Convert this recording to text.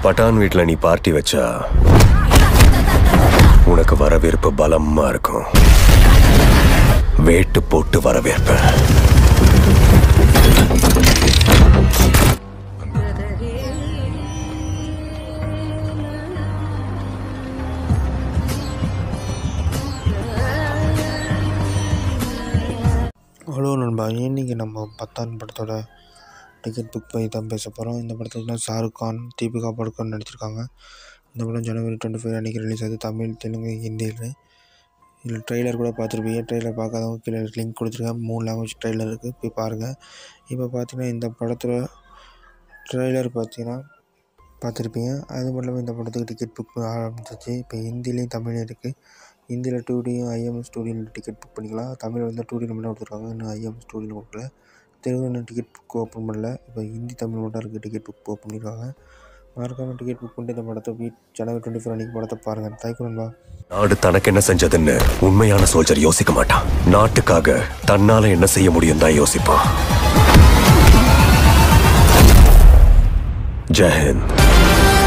பட்டான் வீட்ல நீ பார்ட்டி வச்சா உனக்கு வரவேற்பு பலமா இருக்கும் வேட்டு போட்டு வரவேற்பேன் ஹலோ நண்பா இன்னைக்கு நம்ம பத்தான் படத்தோட டிக்கெட் புக் பண்ணி தான் பேச போகிறோம் இந்த படத்துக்கு தான் ஷாருக் கான் தீபிகா படுகோன் நடிச்சிருக்காங்க இந்த படம் ஜனவரி டுவெண்ட்டி ஃபைவ் அன்றைக்கி ரிலீஸ் ஆகுது தமிழ் தெலுங்கு ஹிந்தியில் இதில் ட்ரெய்லர் கூட பார்த்துருப்பீங்க ட்ரெய்லர் பார்க்காதவங்க கீழே லிங்க் கொடுத்துருக்கேன் மூணு லாங்குவேஜ் ட்ரெய்லர் இருக்குது போய் பாருங்கள் இப்போ பார்த்தீங்கன்னா இந்த படத்தில் ட்ரெய்லர் பார்த்தீங்கன்னா பார்த்துருப்பீங்க அது மட்டும் இல்லாமல் இந்த படத்துக்கு டிக்கெட் புக் ஆரம்பிச்சிச்சு இப்போ ஹிந்திலையும் தமிழ்லையும் இருக்குது ஹிந்தியில் டூ டியும் ஐஎம்எஸ் டூ டியில் டிக்கெட் புக் பண்ணிக்கலாம் தமிழ் வந்து டூ டியில் மட்டும் கொடுத்துருக்காங்க இன்னும் ஐஎம்எஸ் டூ டியில் கொடுக்கல தெலுங்கு இன்னும் டிக்கெட் புக் ஓப்பன் பண்ணல இப்போ ஹிந்தி தமிழ் மட்டும் இருக்குது டிக்கெட் புக் ஓப்பன் பண்ணியிருக்காங்க மறக்காமல் டிக்கெட் புக் பண்ணிட்டு இந்த படத்தை வீட் ஜனவரி டுவெண்ட்டி ஃபோர் அன்றைக்கி படத்தை பாருங்கள் தேங்க்யூ நண்பா நாடு தனக்கு என்ன செஞ்சதுன்னு உண்மையான சோல்ஜர் யோசிக்க மாட்டான் நாட்டுக்காக தன்னால என்ன செய்ய முடியும் தான் யோசிப்பான் ஜெயஹிந்த்